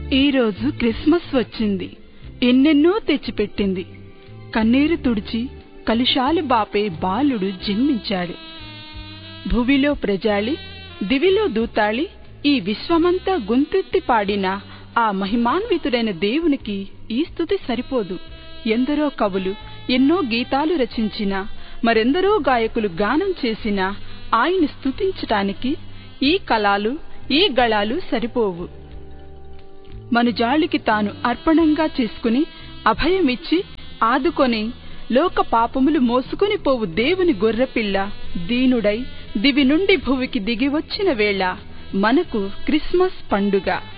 ఈరోజు క్రిస్మస్ వచ్చింది ఎన్నెన్నో తెచ్చిపెట్టింది కన్నీరు తుడిచి కలుషాలు బాపే బాలుడు జన్మించాడు భువిలో ప్రజాళి దివిలో దూతాళి ఈ విశ్వమంతా గొంతెత్తి పాడిన ఆ మహిమాన్వితుడైన దేవునికి ఈ స్థుతి సరిపోదు ఎందరో కవులు ఎన్నో గీతాలు రచించినా మరెందరో గాయకులు గానం చేసినా ఆయన్ని స్తుతించటానికి ఈ కళాలు ఈ గళాలు సరిపోవు మనుజాళికి తాను అర్పణంగా చేసుకుని అభయమిచ్చి ఆదుకొని లోక పాపములు మోసుకొని పోవు దేవుని గొర్రెపిల్ల దీనుడై దివి నుండి భువికి దిగివచ్చిన వేళ మనకు క్రిస్మస్ పండుగ